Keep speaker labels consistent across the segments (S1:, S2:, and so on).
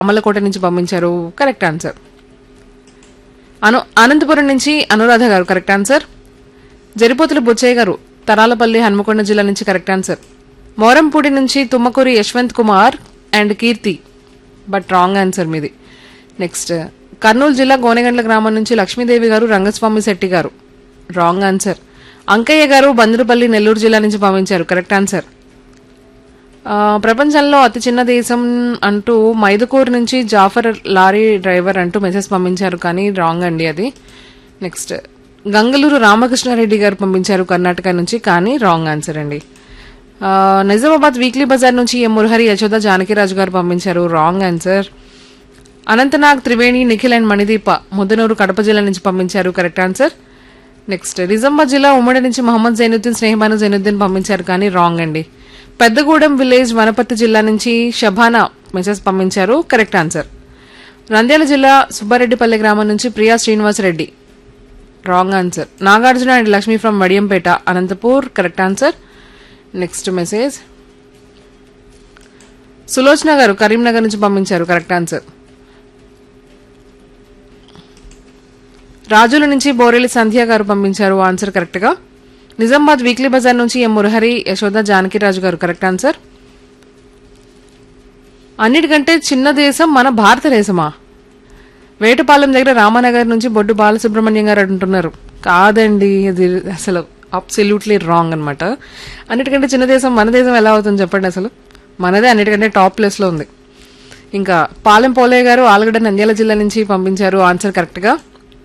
S1: అమలకోట నుంచి పంపించారు correct answer అను అనంతపురం నుంచి అనురాధ గారు కరెక్ట్ ఆన్సర్ జరిపోతుల బుచ్చయ్య గారు తరాలపల్లి హన్మకొండ జిల్లా నుంచి కరెక్ట్ ఆన్సర్ మోరంపూడి నుంచి Tummakuri Yashwant Kumar and Keerthi but wrong answer మీది నెక్స్ట్ కర్నూలు జిల్లా గోనెగండ్ల గ్రామం నుంచి లక్ష్మీదేవి గారు రంగస్వామి శెట్టి గారు రాంగ్ ఆన్సర్ అంకయ్య గారు బంద్రుపల్లి నెల్లూరు జిల్లా నుంచి పంపించారు కరెక్ట్ ఆన్సర్ ఆ, ప్రపంచంలో అతి చిన్న దేశం అంటూ మైదుకూరు నుంచి జాఫర్ లారీ డ్రైవర్ అంటూ మెసేజ్ పంపించారు కానీ రాంగ్ అండి అది నెక్స్ట్ గంగలూరు రామకృష్ణారెడ్డి గారు పంపించారు కర్ణాటక నుంచి కానీ రాంగ్ ఆన్సర్ అండి ఆ, నిజామాబాద్ వీక్లీ బజార్ నుంచి ఎం మురహరి యశోద జానకిరాజు గారు పంపించారు wrong answer Anantnag Triveni Nikhil and Manideepa Muddanur Kadapa జిల్లా నుంచి పంపించారు కరెక్ట్ ఆన్సర్ నెక్స్ట్ నిజామాబాద్ జిల్లా ఉమ్మడి నుంచి మహమ్మద్ జైనుద్దీన్ స్నేహబాను జైనుద్దీన్ పంపించారు కానీ రాంగ్ అండి పెద్దగూడెం విలేజ్ వనపర్తి జిల్లా నుంచి షబానా మెసేజ్ పంపించారు కరెక్ట్ ఆన్సర్ నంద్యాల జిల్లా సుబ్బారెడ్డిపల్లి గ్రామం నుంచి Priya Srinivas Reddy wrong answer Nagarjuna and Lakshmi from Vadiyampeta Anantapur correct answer next message Sulochana గారు కరీంనగర్ నుంచి పంపించారు కరెక్ట్ ఆన్సర్ రాజుల నుంచి బోరెలి సంధ్య గారు పంపించారు ఆన్సర్ కరెక్ట్ గా నిజామాబాద్ వీక్లీ బజార్ నుంచి ఎం మురహరి యశోద జానకిరాజు గారు కరెక్ట్ ఆన్సర్ అన్నిటికంటే చిన్న దేశం మన భారతదేశమా వేటపాలెం దగ్గర రామానగర్ నుంచి బొడ్డు బాలసుబ్రహ్మణ్యం గారు అంటున్నారు కాదండి అది అసలు అబ్సల్యూట్లీ రాంగ్ అన్నమాట అన్నిటికంటే చిన్న దేశం మన దేశం ఎలా అవుతుంది చెప్పండి అసలు మనదే అన్నిటికంటే టాప్ ప్లేస్లో ఉంది ఇంకా పాలెం పోలయ్య గారు ఆలగడ్డ నంద్యాల జిల్లా నుంచి పంపించారు ఆన్సర్ కరెక్ట్గా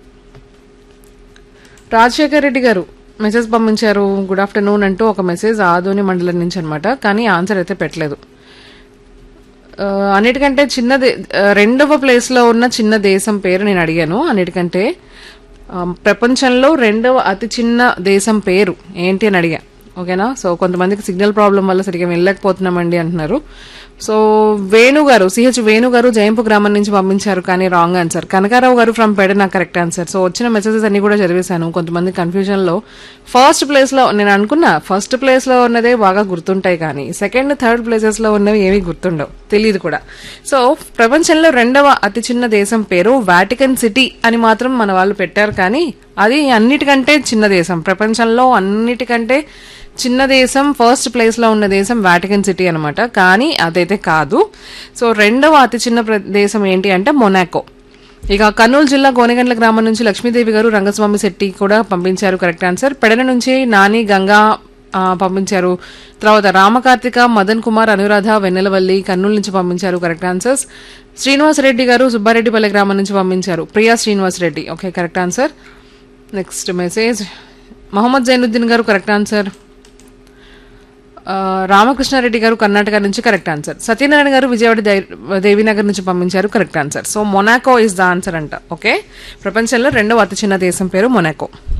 S1: రాజశేఖర్ రెడ్డి గారు మెసేజ్ పంపించారు గుడ్ ఆఫ్టర్నూన్ అంటూ ఒక మెసేజ్ ఆదోని మండలం నుంచి అనమాట కానీ ఆన్సర్ అయితే పెట్టలేదు ఆ, అన్నిటికంటే చిన్న దే- ఆ, రెండవ ప్లేస్లో ఉన్న చిన్న దేశం పేరు నేను అడిగాను అన్నిటికంటే ఆ, ప్రపంచంలో రెండవ అతి చిన్న దేశం పేరు ఏంటి అని అడిగా ఓకేనా సో కొంతమందికి సిగ్నల్ ప్రాబ్లం వల్ల సరిగ్గా వెళ్ళలేకపోతున్నామండి అంటున్నారు సో వేణు గారు సిహెచ్ వేణు గారు జయంపు గ్రామం నుంచి పంపించారు కానీ రాంగ్ ఆన్సర్ కనకారావు గారు ఫ్రమ్ పెడ నాకు కరెక్ట్ ఆన్సర్ సో వచ్చిన మెసేజెస్ అన్ని కూడా చదివేశాను కొంతమంది కన్ఫ్యూజన్ లో ఫస్ట్ ప్లేస్ లో నేను అనుకున్నా ఫస్ట్ ప్లేస్ లో ఉన్నదే బాగా గుర్తుంటాయి కానీ సెకండ్ థర్డ్ ప్లేసెస్ లో ఉన్నవి ఏమీ గుర్తుండవు తెలియదు కూడా సో ప్రపంచంలో రెండవ అతి చిన్న దేశం పేరు వాటికన్ సిటీ అని మాత్రం మన వాళ్ళు పెట్టారు కానీ అది అన్నిటికంటే చిన్న దేశం ప్రపంచంలో అన్నిటికంటే చిన్న దేశం ఫస్ట్ ప్లేస్ లో ఉన్న దేశం వాటికన్ సిటీ అనమాట కానీ అదైతే కాదు సో రెండవ అతి చిన్న ప్ర- దేశం ఏంటి అంటే మొనాకో ఇక కర్నూలు జిల్లా గోనెగండ్ల గ్రామం నుంచి లక్ష్మీదేవి గారు రంగస్వామి శెట్టి కూడా పంపించారు కరెక్ట్ ఆన్సర్ పెడన నుంచి నాని గంగా ఆ, పంపించారు తర్వాత రామకార్తిక మదన్ కుమార్ అనురాధ వెన్నెలవల్లి కర్నూలు నుంచి పంపించారు కరెక్ట్ ఆన్సర్స్ శ్రీనివాస్ రెడ్డి గారు సుబ్బారెడ్డిపల్లి గ్రామం నుంచి పంపించారు Priya Srinivas Reddy okay correct answer next message Mohammed Zainuddin గారు కరెక్ట్ ఆన్సర్ ఆ, రామకృష్ణారెడ్డి గారు కర్ణాటక నుంచి కరెక్ట్ ఆన్సర్ సత్యనారాయణ గారు విజయవాడ దై- దేవీనగర్ నుంచి పంపించారు correct answer so Monaco is the answer అంట ఓకే ప్రపంచంలో రెండవ అతి చిన్న దేశం పేరు మొనాకో